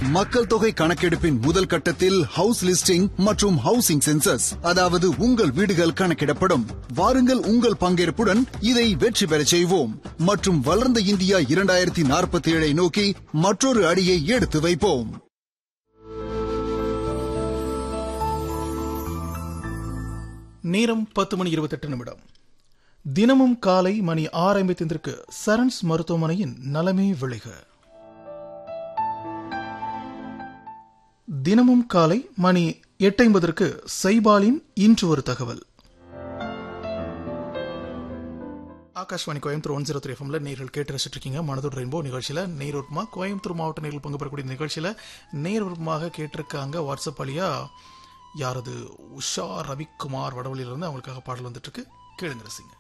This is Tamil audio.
மக்கள் தொகை கணக்கெடுப்பின் முதல் கட்டத்தில் ஹவுஸ் லிஸ்டிங் மற்றும் ஹவுசிங் சென்சஸ் அதாவது உங்கள் வீடுகள் கணக்கிடப்படும் வாருங்கள் உங்கள் பங்கேற்புடன் இதை வெற்றி பெறச் செய்வோம் மற்றும் வளர்ந்த இந்தியா இரண்டாயிரத்தி நாற்பத்தி ஏழை நோக்கி மற்றொரு அடியை எடுத்து வைப்போம் நேரம் பத்து மணி இருபத்தெட்டு நிமிடம் தினமும் காலை மணி ஆறு ஐம்பத்தைந்திற்கு சரண்ஸ் மருத்துவமனையின் நலமே விளைக தினமும் காலை மணி எட்டு ஐம்பதற்கு சைபாலின் இன்று ஒரு தகவல் Akashvani Coimbatore one zero three எஃப்எம்ல நேர்கள் கேட்டு ரசிட்டு இருக்கீங்க மனதோடு ரெயின்போ நிகழ்ச்சியில் நேரூர்மா கோயம்புத்தூர் மாவட்ட நேரில் பங்கு பெறக்கூடிய நிகழ்ச்சியில் நேரூர்மாக கேட்டிருக்காங்க வாட்ஸ்அப் வழியா யாரது உஷா ரவிக்குமார் வடவழியிலிருந்து அவங்களுக்காக பாடல் வந்துட்டு இருக்கு கேளுங்க ரசிங்க